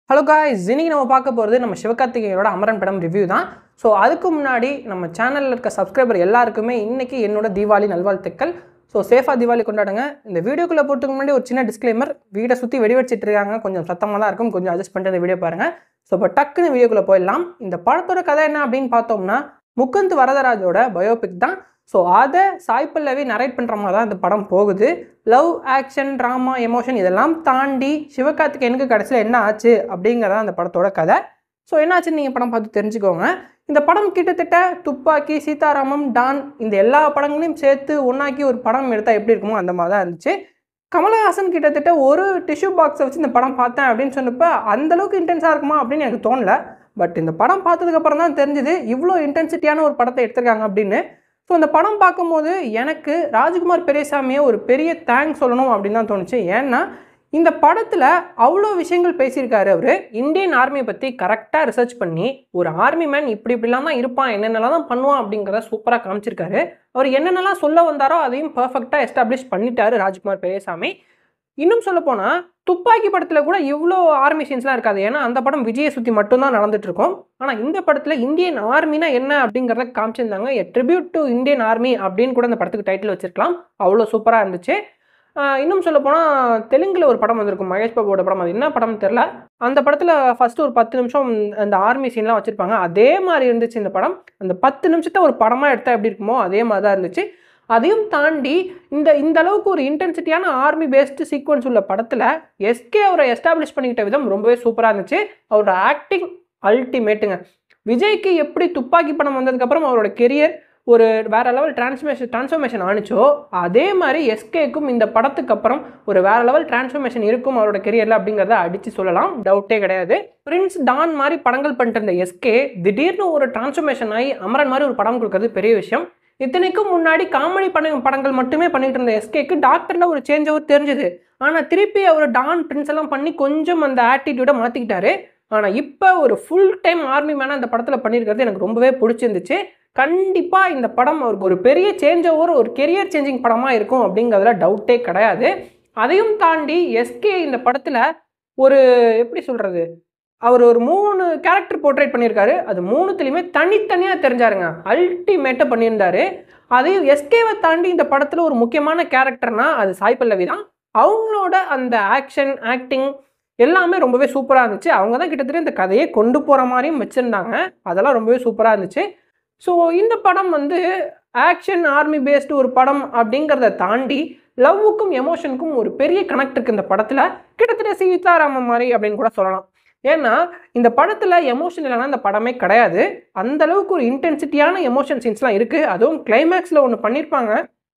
hello guys இன்னைக்கு நம்ம பார்க்க போகிறது நம்ம சிவகார்த்திகேயனோட அமரன் படம் ரிவ்யூ தான் ஸோ அதுக்கு முன்னாடி நம்ம சேனலில் இருக்க சப்ஸ்கிரைபர் எல்லாருக்குமே இன்னைக்கு என்னோட தீபாவளி நல்வாழ்த்துக்கள் ஸோ சேஃபாக தீபாவளி கொண்டாடுங்க இந்த வீடியோக்குள்ளே போட்டுக்கு முன்னாடி ஒரு சின்ன டிஸ்க்ளைமர் வீடை சுற்றி வெடி வச்சிட்டு இருக்காங்க கொஞ்சம் சத்தமாக தான் இருக்கும் கொஞ்சம் அட்ஜஸ்ட் பண்ணிட்டு இந்த வீடியோ பாருங்கள் ஸோ இப்போ டக்குன்னு வீடியோக்குள்ளே போயிடலாம் இந்த படத்தோட கதை என்ன அப்படின்னு பார்த்தோம்னா முகுந்த் வரதராஜோட பயோபிக் தான் ஸோ அதை சாய் பல்லவி நரேட் பண்ணுற மாதிரி தான் இந்த படம் போகுது லவ் ஆக்ஷன் ட்ராமா எமோஷன் இதெல்லாம் தாண்டி சிவகார்த்திகேயனுக்கு கடைசியில் என்ன ஆச்சு அப்படிங்கிறதான் அந்த படத்தோட கதை ஸோ என்ன ஆச்சுன்னு நீங்கள் படம் பார்த்து தெரிஞ்சுக்கோங்க இந்த படம் கிட்டத்தட்ட துப்பாக்கி சீதாராமம் டான் இந்த எல்லா படங்களையும் சேர்த்து ஒன்றாக்கி ஒரு படம் எடுத்தால் எப்படி இருக்குமோ அந்த மாதிரி தான் இருந்துச்சு கமலஹாசன் கிட்டத்தட்ட ஒரு டிஷ்யூ பாக்ஸை வச்சு இந்த படம் பார்த்தேன் அப்படின்னு சொன்னப்போ அந்தளவுக்கு இன்டென்ஸாக இருக்குமா அப்படின்னு எனக்கு தோணல பட் இந்த படம் பார்த்ததுக்கப்புறம் தான் தெரிஞ்சுது இவ்வளோ இன்டென்சிட்டியான ஒரு படத்தை எடுத்திருக்காங்க அப்படின்னு ஸோ இந்த படம் பார்க்கும்போது எனக்கு ராஜ்குமார் பெரியசாமியை ஒரு பெரிய தேங்க்ஸ் சொல்லணும் அப்படின்னு தான் தோணுச்சு ஏன்னா இந்த படத்தில் அவ்வளோ விஷயங்கள் பேசியிருக்காரு அவர் இந்தியன் ஆர்மியை பற்றி கரெக்டாக ரிசர்ச் பண்ணி ஒரு ஆர்மி மேன் இப்படி இப்படிலாம் தான் இருப்பான் என்னென்னலாம் தான் பண்ணுவான் அப்படிங்கிறத சூப்பராக காமிச்சிருக்காரு அவர் என்னென்னலாம் சொல்ல வந்தாரோ அதையும் பர்ஃபெக்டாக எஸ்டாப்ளிஷ் பண்ணிட்டாரு ராஜ்குமார் பெரியசாமி இன்னும் சொல்லப்போனால் துப்பாக்கி படத்தில் கூட இவ்வளோ ஆர்மி சீன்ஸ்லாம் இருக்காது ஏன்னா அந்த படம் விஜயை சுற்றி மட்டும்தான் நடந்துட்டு இருக்கும் ஆனால் இந்த படத்தில் இந்தியன் ஆர்மினா என்ன அப்படிங்கிறத காமிச்சிருந்தாங்க a tribute to Indian army அப்படின்னு கூட அந்த படத்துக்கு டைட்டில் வச்சிருக்கலாம் அவ்வளோ சூப்பராக இருந்துச்சு ஆஹ் இன்னும் சொல்லப்போனால் தெலுங்கில் ஒரு படம் வந்திருக்கும் மகேஷ் பாபுவோட படம் அது என்ன படம்னு தெரில அந்த படத்தில் ஃபஸ்ட்டு ஒரு பத்து நிமிஷம் அந்த ஆர்மி சீன்லாம் வச்சுருப்பாங்க அதே மாதிரி இருந்துச்சு இந்த படம் அந்த பத்து நிமிஷத்தை ஒரு படமாக எடுத்தால் எப்படி இருக்குமோ அதே மாதிரி தான் இருந்துச்சு அதையும் தாண்டி இந்த இந்த அளவுக்கு ஒரு இன்டென்சிட்டியான ஆர்மி பேஸ்டு சீக்வன்ஸ் உள்ள படத்தில் எஸ்கே அவரை எஸ்டாப்ளிஷ் பண்ணிக்கிட்ட விதம் ரொம்பவே சூப்பராக இருந்துச்சு அவரோட ஆக்டிங் அல்டிமேட்டுங்க விஜய்க்கு எப்படி துப்பாக்கி படம் வந்ததுக்கப்புறம் அவரோட கெரியர் ஒரு வேற லெவல் டிரான்ஸ்மேஷன் டிரான்ஸ்ஃபர்மேஷன் ஆனிச்சோ அதே மாதிரி எஸ்கேக்கும் இந்த படத்துக்கு அப்புறம் ஒரு வேற லெவல் டிரான்ஸ்ஃபர்மேஷன் இருக்கும் அவரோட கெரியரில் அப்படிங்கிறத அடித்து சொல்லலாம் டவுட்டே கிடையாது பிரின்ஸ் டான் மாதிரி படங்கள் பண்ணிட்டு இருந்த எஸ்கே திடீர்னு ஒரு டிரான்ஸ்ஃபர்மேஷன் ஆகி அமரன் மாதிரி ஒரு படம் கொடுக்கறது பெரிய விஷயம் இத்தனைக்கும் முன்னாடி காமெடி பட படங்கள் மட்டுமே பண்ணிட்டு இருந்த எஸ்கேக்கு டாக்டரில் ஒரு சேஞ்ச் ஓவர் தெரிஞ்சது ஆனால் திருப்பி அவர் டான் பிரின்ஸ் எல்லாம் பண்ணி கொஞ்சம் அந்த ஆட்டிடியூடை மாற்றிக்கிட்டாரு ஆனால் இப்போ ஒரு ஃபுல் டைம் ஆர்மி மேனாக அந்த படத்தில் பண்ணியிருக்கிறது எனக்கு ரொம்பவே பிடிச்சிருந்துச்சு கண்டிப்பாக இந்த படம் அவருக்கு ஒரு பெரிய சேஞ்ச் ஓவர் ஒரு கெரியர் சேஞ்சிங் படமாக இருக்கும் அப்படிங்கிறதுல டவுட்டே கிடையாது அதையும் தாண்டி எஸ்கே இந்த படத்தில் ஒரு எப்படி சொல்கிறது அவர் ஒரு மூணு கேரக்டர் போர்ட்ரேட் பண்ணியிருக்காரு அது மூணுத்துலேயுமே தனித்தனியாக தெரிஞ்சாருங்க அல்டிமேட்டாக பண்ணியிருந்தாரு அதையும் எஸ்கேவை தாண்டி இந்த படத்தில் ஒரு முக்கியமான கேரக்டர்னா அது சாய் பல்லவி தான் அவங்களோட அந்த ஆக்ஷன் ஆக்டிங் எல்லாமே ரொம்பவே சூப்பராக இருந்துச்சு அவங்க தான் கிட்டத்தட்ட இந்த கதையை கொண்டு போகிற மாதிரியும் வச்சுருந்தாங்க அதெல்லாம் ரொம்பவே சூப்பராக இருந்துச்சு ஸோ இந்த படம் வந்து ஆக்ஷன் ஆர்மி பேஸ்டு ஒரு படம் அப்படிங்கிறத தாண்டி லவ்வுக்கும் எமோஷனுக்கும் ஒரு பெரிய கனெக்ட் இருக்குது இந்த படத்தில் கிட்டத்தட்ட சீதாராமன் மாதிரி அப்படின்னு கூட சொல்லலாம் ஏன்னா இந்த படத்தில் எமோஷன் இல்லைனா இந்த படமே கிடையாது அந்த அளவுக்கு ஒரு இன்டென்சிட்டியான எமோஷன் சீன்ஸ்லாம் இருக்குது அதுவும் கிளைமேக்ஸில் ஒன்று பண்ணியிருப்பாங்க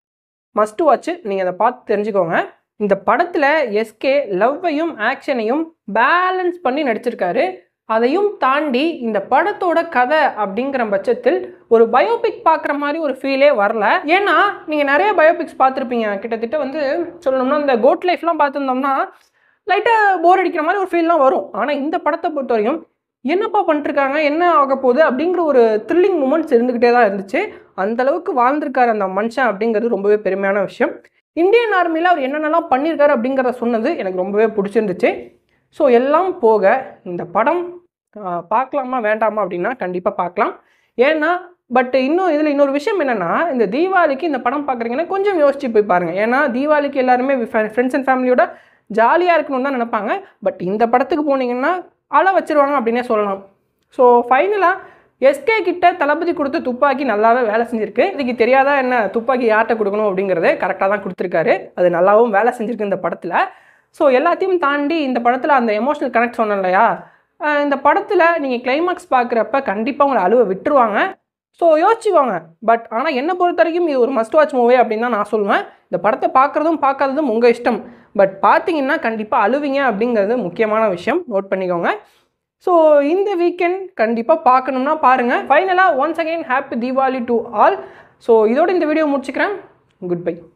மஸ்ட் வாட்ச் நீங்கள் அதை பார்த்து தெரிஞ்சுக்கோங்க இந்த படத்தில் எஸ்கே லவ்வையும் ஆக்ஷனையும் பேலன்ஸ் பண்ணி நடிச்சிருக்காரு அதையும் தாண்டி இந்த படத்தோட கதை அப்படிங்கிற பட்சத்தில் ஒரு பயோபிக் பார்க்குற மாதிரி ஒரு ஃபீலே வரல ஏன்னா நீங்கள் நிறைய பயோபிக்ஸ் பார்த்துருப்பீங்க கிட்டத்தட்ட வந்து சொல்லணும்னா இந்த கோட் லைஃப்லாம் பார்த்துருந்தோம்னா லைட்டாக போர் அடிக்கிற மாதிரி ஒரு ஃபீல்லாம் வரும் ஆனால் இந்த படத்தை பொறுத்த வரையும் என்னப்பா பண்ணிட்டுருக்காங்க என்ன ஆக போகுது அப்படிங்கிற ஒரு த்ரில்லிங் மூமெண்ட்ஸ் இருந்துக்கிட்டே தான் இருந்துச்சு அந்தளவுக்கு வாழ்ந்திருக்காரு அந்த மனுஷன் அப்படிங்கிறது ரொம்பவே பெருமையான விஷயம் இந்தியன் ஆர்மியில் அவர் என்னென்னலாம் பண்ணியிருக்காரு அப்படிங்கிறத சொன்னது எனக்கு ரொம்பவே பிடிச்சிருந்துச்சு ஸோ எல்லாம் போக இந்த படம் ஆஹ், பார்க்கலாமா வேண்டாமா அப்படின்னா கண்டிப்பாக பார்க்கலாம் ஏன்னா பட் இன்னும் இதில் இன்னொரு விஷயம் என்னென்னா இந்த தீபாவளிக்கு இந்த படம் பார்க்குறீங்கன்னா கொஞ்சம் யோசிச்சு போய் பாருங்கள் ஏன்னா தீபாவளிக்கு எல்லாருமே ஃப்ரெண்ட்ஸ் அண்ட் ஃபேமிலியோட ஜாலியாக இருக்கணும்னு தான் நினைப்பாங்க பட் இந்த படத்துக்கு போனீங்கன்னா அழ வச்சிருவாங்க அப்படின்னே சொல்லலாம் ஸோ ஃபைனலாக எஸ்கே கிட்ட தளபதி கொடுத்த துப்பாக்கி நல்லாவே வேலை செஞ்சிருக்கு இதுக்கு தெரியாதா என்ன துப்பாக்கி யார்கிட்ட கொடுக்கணும் அப்படிங்கிறது கரெக்டாக தான் கொடுத்துருக்காரு அது நல்லாவும் வேலை செஞ்சிருக்கு இந்த படத்தில் ஸோ எல்லாத்தையும் தாண்டி இந்த படத்தில் அந்த எமோஷனல் கனெக்ட் சொன்னேன் இல்லையா அஹ் இந்த படத்தில் நீங்கள் கிளைமாக்ஸ் பார்க்குறப்ப கண்டிப்பாக உங்களை அழுவ விட்டுருவாங்க ஸோ யோசிச்சுக்கோங்க பட் ஆனால் என்னை பொறுத்த வரைக்கும் இது ஒரு மஸ்ட் வாட்ச் மூவி அப்படின்னு தான் நான் சொல்லுவேன் இந்த படத்தை பார்க்குறதும் பார்க்காததும் உங்கள் இஷ்டம் பட் பார்த்தீங்கன்னா கண்டிப்பாக அழுவீங்க அப்படிங்கிறது முக்கியமான விஷயம் நோட் பண்ணிக்கோங்க ஸோ இந்த வீக்கெண்ட் கண்டிப்பாக பார்க்கணும்னா பாருங்கள் ஃபைனலாக once again happy Deepavali to all so இதோட இந்த வீடியோ முடிச்சுக்கிறேன் குட் பை